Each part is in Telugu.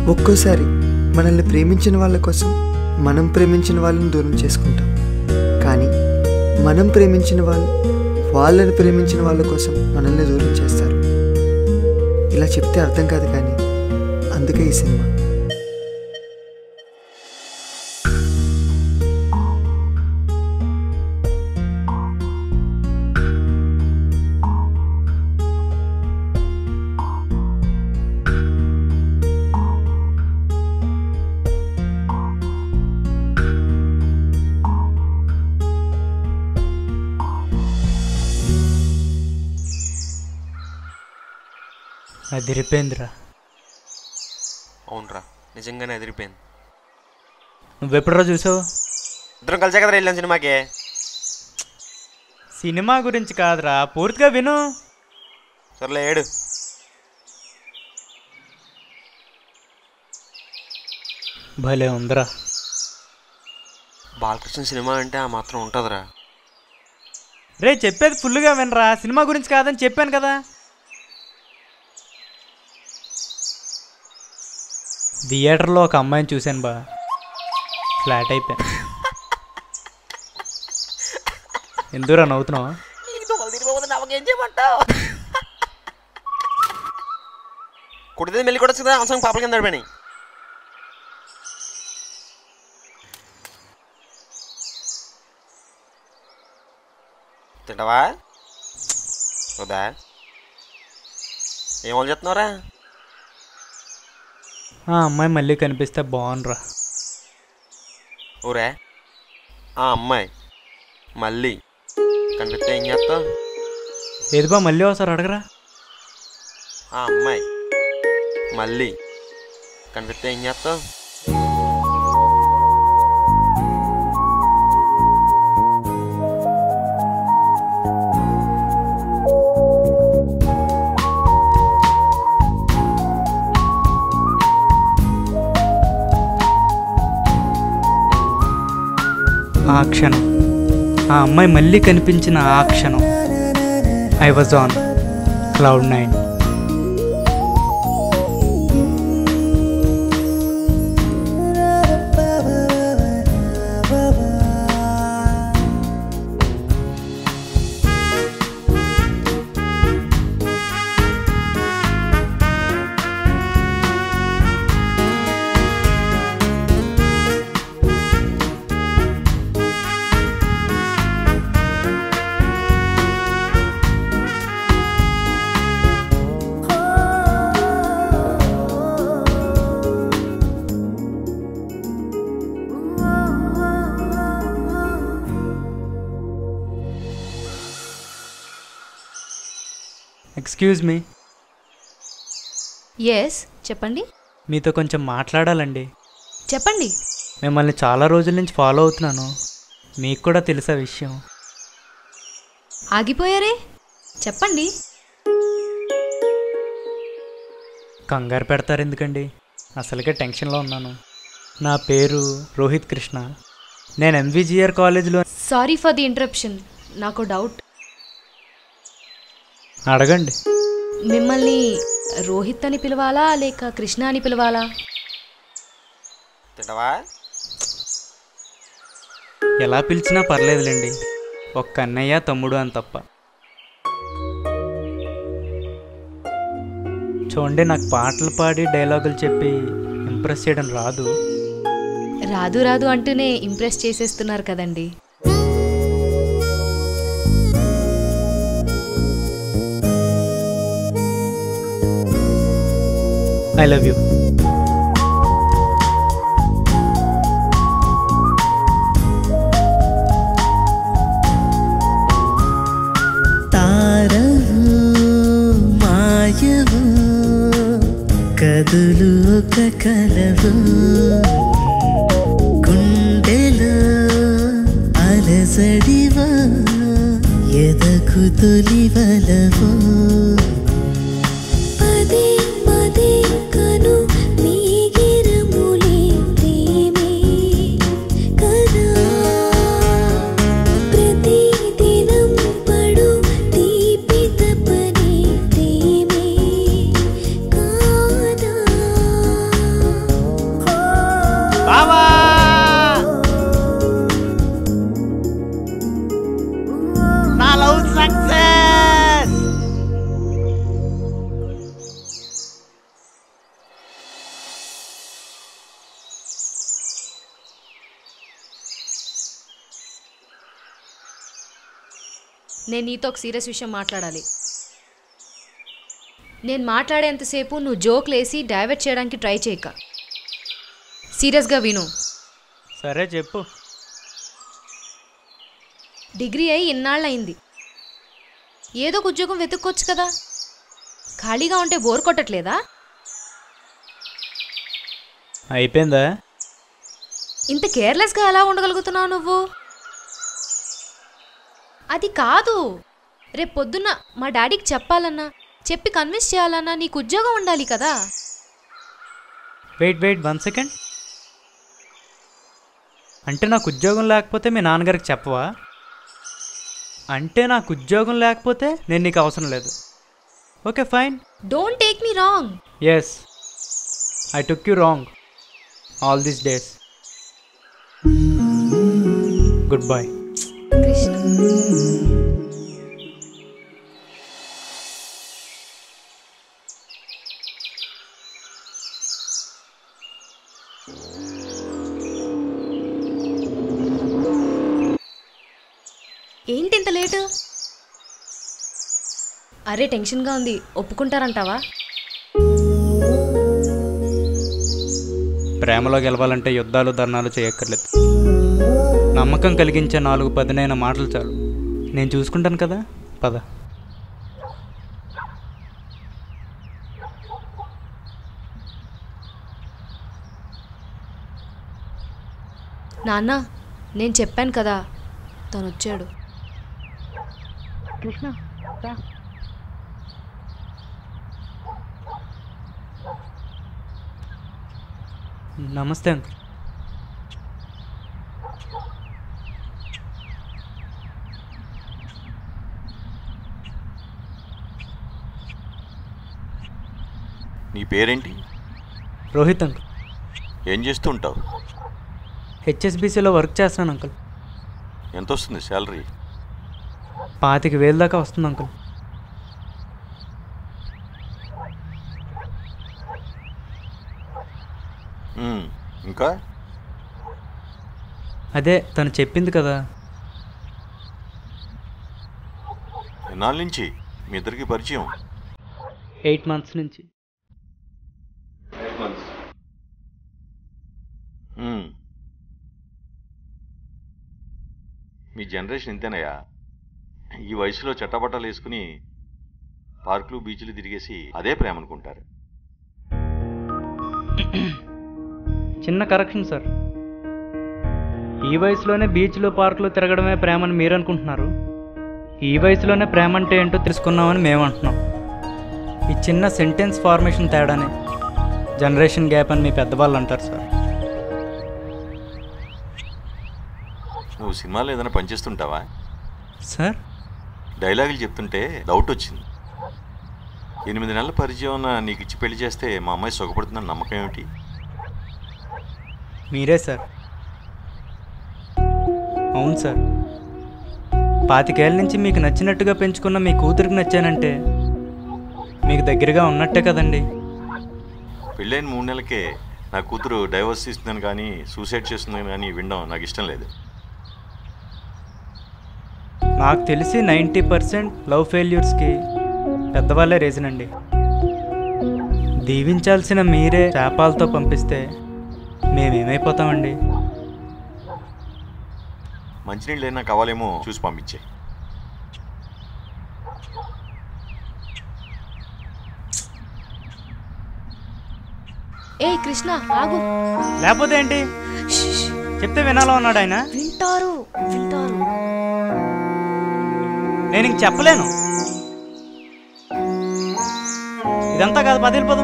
ఒక్కోసారి మనల్ని ప్రేమించిన వాళ్ళ కోసం మనం ప్రేమించిన వాళ్ళని దూరం చేసుకుంటాం కానీ మనం ప్రేమించిన వాళ్ళు వాళ్ళని ప్రేమించిన వాళ్ళ కోసం మనల్ని దూరం చేస్తారు ఇలా చెప్తే అర్థం కాదు కానీ అందుకే ఈ సినిమా అదిరిపోయిందిరా అవునరా నిజంగానే ఎదిరిపోయింది నువ్వెప్పుడురా చూసావు ఇద్దరం కలిసే కదా వెళ్ళాం సినిమాకి సినిమా గురించి కాదురా పూర్తిగా విను సర్లే ఏడు భలే ఉందిరా బాలకృష్ణ సినిమా అంటే ఆ మాత్రం ఉంటుందిరా రే చెప్పేది ఫుల్గా వినరా సినిమా గురించి కాదని చెప్పాను కదా థియేటర్లో ఒక అమ్మాయిని చూశాను బా ఫ్లాట్ అయిపోయాను ఎందుకురా నవ్వుతున్నావు కుడితే మెల్లి కూడా కదా అవసరం పాపల కింద పడిపోయినాయి తింటావా వదా ఏం వాళ్ళు చెప్తున్నారా ఆ అమ్మాయి మళ్ళీ కనిపిస్తే బాగుండ్రా ఊరే ఆ అమ్మాయి మళ్ళీ కనిపిస్తే ఏం చేస్తావు ఏది బా మళ్ళీ ఒకసారి అడగరా ఆ అమ్మాయి మళ్ళీ కనిపిస్తే ఏం చేస్తావు ఆ క్షణం ఆ అమ్మాయి మళ్ళీ కనిపించిన ఆ క్షణం I was on cloud nine excuse me yes చెప్పండి మీతో కొంచెం మాట్లాడాలండి చెప్పండి మిమ్మల్ని చాలా రోజుల నుంచి ఫాలో అవుతున్నాను మీకు కూడా తెలుసా విషయం ఆగిపోయారే చెప్పండి కంగారు పెడతారు ఎందుకండి అసలుకే టెన్షన్లో ఉన్నాను నా పేరు రోహిత్ కృష్ణ నేను ఎంవిజిఆర్ కాలేజీలో సారీ ఫర్ ది ఇంటరప్షన్ నాకు డౌట్ అడగండి మిమ్మల్ని రోహిత్ అని పిలవాలా లేక కృష్ణ అని పిలవాలా తింటావా ఎలా పిలిచినా పర్లేదులేండి ఒక్క అన్నయ్య తమ్ముడు అని తప్ప చూడండి నాకు పాటలు పాడి డైలాగులు చెప్పి ఇంప్రెస్ చేయడం రాదు రాదు రాదు అంటూనే ఇంప్రెస్ చేసేస్తున్నారు కదండి ఐ లవ్ యూ తారవు మాయవు కదులు ఒక కలవు గుండెలో అలసడివా ఎదకు తొలివలవు పదే పదే కను నీగిరములే ప్రేమే కదా ప్రతిదినం పడు తీపి తపనే ప్రేమే కాదా నేను నీతో ఒక సీరియస్ విషయం మాట్లాడాలి నేను మాట్లాడేంతసేపు నువ్వు జోక్లేసి డైవర్ట్ చేయడానికి ట్రై చేయక సీరియస్గా విను సరే చెప్పు డిగ్రీ అయి ఇన్నాళ్ళు అయింది ఏదో ఒక ఉద్యోగం వెతుక్కోవచ్చు కదా ఖాళీగా ఉంటే బోర్ కొట్టట్లేదా అయిపోయిందా ఇంత కేర్లెస్గా ఎలా ఉండగలుగుతున్నావు నువ్వు అది కాదు రేపు పొద్దున్న మా డాడీకి చెప్పాలన్నా చెప్పి కన్విన్స్ చేయాలన్నా నీకు ఉద్యోగం ఉండాలి కదా వెయిట్ వెయిట్ వన్ సెకండ్ అంటే నాకు ఉద్యోగం లేకపోతే మీ నాన్నగారికి చెప్పవా అంటే నాకు ఉద్యోగం లేకపోతే నేను నీకు అవసరం లేదు okay fine don't take me wrong yes I took you wrong all these days good boy Krishna ఏంటి ఇంత లేటు అరే టెన్షన్గా ఉంది ఒప్పుకుంటారంటావా ప్రేమలో గెలవాలంటే యుద్ధాలు ధర్నాలు చేయక్కర్లేదు నమ్మకం కలిగించే నాలుగు పదునైన మాటలు చాలు నేను చూసుకుంటాను కదా పద నాన్న నేను చెప్పాను కదా తను వచ్చాడు నమస్తే అంకుల్ నీ పేరేంటి రోహిత్ అంకుల్ ఏం చేస్తూ ఉంటావు హెచ్ఎస్బీసీలో వర్క్ చేస్తున్నాను అంకుల్ ఎంత వస్తుంది శాలరీ పాతిక వేలు దాకా వస్తుంది అంకుల్ మ్మ్. ఇంకా అదే తను చెప్పింది కదా ఎన్నాళ్ళ నుంచి మీ ఇద్దరికి పరిచయం ఎయిట్ మంత్స్ నుంచి మ్మ్. మీ జనరేషన్ ఇంతేనయ్యా ఈ వయసులో చట్టబట్టలు వేసుకుని పార్కులు బీచ్లు తిరిగేసి అదే ప్రేమ అనుకుంటారు చిన్న కరెక్షన్ సార్ ఈ వయసులోనే బీచ్లు పార్కులు తిరగడమే ప్రేమని మీరు అనుకుంటున్నారు ఈ వయసులోనే ప్రేమ అంటే ఏంటో తెలుసుకున్నామని మేము అంటున్నాం ఈ చిన్న సెంటెన్స్ ఫార్మేషన్ తేడానే జనరేషన్ గ్యాప్ అని మీ పెద్దవాళ్ళు అంటారు సార్ నువ్వు సినిమాలో ఏదైనా పనిచేస్తుంటావా సార్ డైలాగులు చెప్తుంటే డౌట్ వచ్చింది ఎనిమిది నెలల పరిచయం ఉన్న నీకు ఇచ్చి పెళ్లి చేస్తే మా అమ్మాయి సుఖపడుతుందని నమ్మకం ఏమిటి మీరే సార్ అవును సార్ పాతికేళ్ళ నుంచి మీకు నచ్చినట్టుగా పెంచుకున్న మీ కూతురికి నచ్చానంటే మీకు దగ్గరగా ఉన్నట్టే కదండి పెళ్ళైన మూడు నెలలకే నా కూతురు డైవర్స్ ఇస్తుందని కానీ సూసైడ్ చేస్తుందని కానీ వినడం నాకు ఇష్టం లేదు నాకు తెలిసి నైంటీ పర్సెంట్ లవ్ ఫెయిల్యూర్స్కి పెద్దవాళ్ళే రీజన్ అండి దీవించాల్సిన మీరే శాపాలతో పంపిస్తే మేమేమైపోతామండి మంచినీళ్ళు ఏమైనా కావాలేమో చూసి పంపించే ఏ కృష్ణ ఆగు లేకపోతే ఏంటి షష్, చెప్తే వినాలో ఉన్నాడు ఆయన వింటారు వింటారు నేను ఇంక చెప్పలేను ఇదంతా కాదు పది వెళ్ళిపోదాం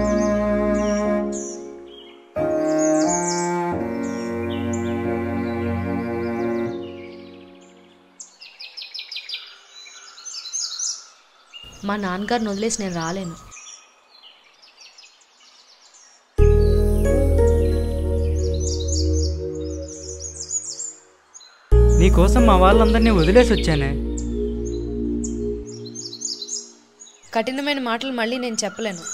మా నాన్నగారిని వదిలేసి నేను రాలేను నీకోసం మా వాళ్ళందరినీ వదిలేసి వచ్చానే కఠినమైన మాటలు మళ్ళీ నేను చెప్పలేను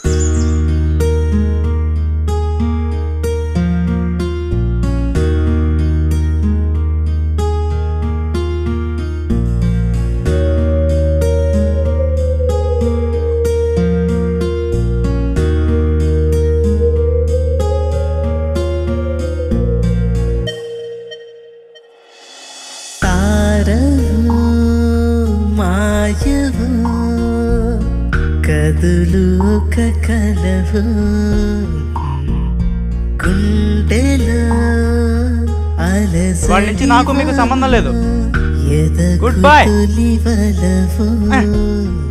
గదులు ఒక కలవు గుండెలో వాళ్ళ నుంచి నాకు మీకు సంబంధం లేదు. ఎదగు Goodbye. తొలి వలవు